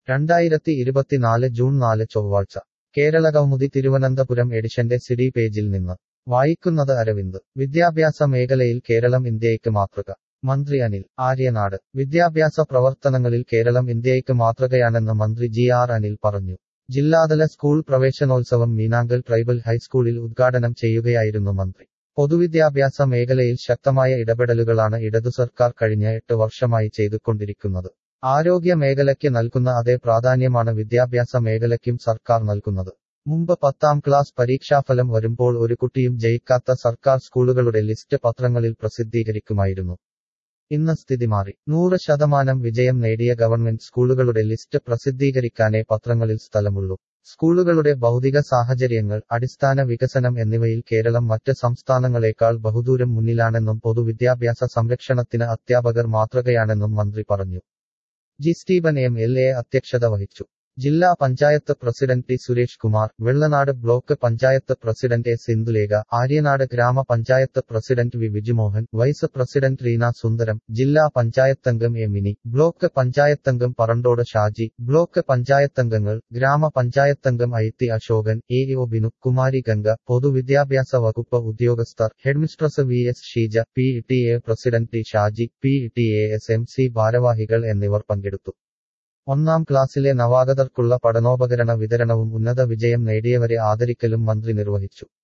രണ്ടായിരത്തി ഇരുപത്തിനാല് ജൂൺ നാല് ചൊവ്വാഴ്ച കേരളകൗമുദി തിരുവനന്തപുരം എഡിഷന്റെ സിഡി പേജിൽ നിന്ന് വായിക്കുന്നത് അരവിന്ദ് വിദ്യാഭ്യാസ മേഖലയിൽ കേരളം ഇന്ത്യയ്ക്ക് മാതൃക മന്ത്രി അനിൽ ആര്യനാട് വിദ്യാഭ്യാസ പ്രവർത്തനങ്ങളിൽ കേരളം ഇന്ത്യയ്ക്ക് മാതൃകയാണെന്ന് മന്ത്രി ജി ആർ അനിൽ പറഞ്ഞു ജില്ലാതല സ്കൂൾ പ്രവേശനോത്സവം മീനാങ്കൽ ട്രൈബൽ ഹൈസ്കൂളിൽ ഉദ്ഘാടനം ചെയ്യുകയായിരുന്നു മന്ത്രി പൊതുവിദ്യാഭ്യാസ മേഖലയിൽ ശക്തമായ ഇടപെടലുകളാണ് ഇടതു സർക്കാർ കഴിഞ്ഞ എട്ട് വർഷമായി ചെയ്തുകൊണ്ടിരിക്കുന്നത് ആരോഗ്യ മേഖലയ്ക്ക് നൽകുന്ന അതേ പ്രാധാന്യമാണ് വിദ്യാഭ്യാസ മേഖലയ്ക്കും സർക്കാർ നൽകുന്നത് മുമ്പ് പത്താം ക്ലാസ് പരീക്ഷാഫലം വരുമ്പോൾ ഒരു കുട്ടിയും ജയിക്കാത്ത സർക്കാർ സ്കൂളുകളുടെ ലിസ്റ്റ് പത്രങ്ങളിൽ പ്രസിദ്ധീകരിക്കുമായിരുന്നു ഇന്ന് സ്ഥിതി മാറി നൂറ് ശതമാനം വിജയം നേടിയ ഗവൺമെന്റ് സ്കൂളുകളുടെ ലിസ്റ്റ് പ്രസിദ്ധീകരിക്കാനേ പത്രങ്ങളിൽ സ്ഥലമുള്ളൂ സ്കൂളുകളുടെ ഭൗതിക സാഹചര്യങ്ങൾ അടിസ്ഥാന വികസനം എന്നിവയിൽ കേരളം മറ്റ് സംസ്ഥാനങ്ങളെക്കാൾ ബഹുദൂരം മുന്നിലാണെന്നും പൊതുവിദ്യാഭ്യാസ സംരക്ഷണത്തിന് അധ്യാപകർ മാതൃകയാണെന്നും മന്ത്രി പറഞ്ഞു G Steven M L A അധ്യക്ഷത വഹിച്ചു ജില്ലാ panchayat president T Suresh Kumar Vellanad block panchayat president A Sindhulekha Aryanad ഗ്രാമപഞ്ചായത്ത് president V Vijumohan vice president Reena Sundaram ജില്ലാ പഞ്ചായത്തംഗം എ മിനി ബ്ലോക്ക് പഞ്ചായത്തംഗം പറണ്ടോട് ഷാജി ബ്ലോക്ക് പഞ്ചായത്തംഗങ്ങൾ ഗ്രാമപഞ്ചായത്തംഗം I T Ashokan A O Binu Kumari Ganga പൊതുവിദ്യാഭ്യാസ വകുപ്പ് ഉദ്യോഗസ്ഥർ headmistress V S Sheeja P T A president T Shaji P T A S M C ഭാരവാഹികൾ എന്നിവർ പങ്കെടുത്തു ഒന്നാം ക്ലാസ്സിലെ നവാഗതർക്കുള്ള പഠനോപകരണ വിതരണവും ഉന്നത വിജയം നേടിയവരെ ആദരിക്കലും മന്ത്രി നിർവഹിച്ചു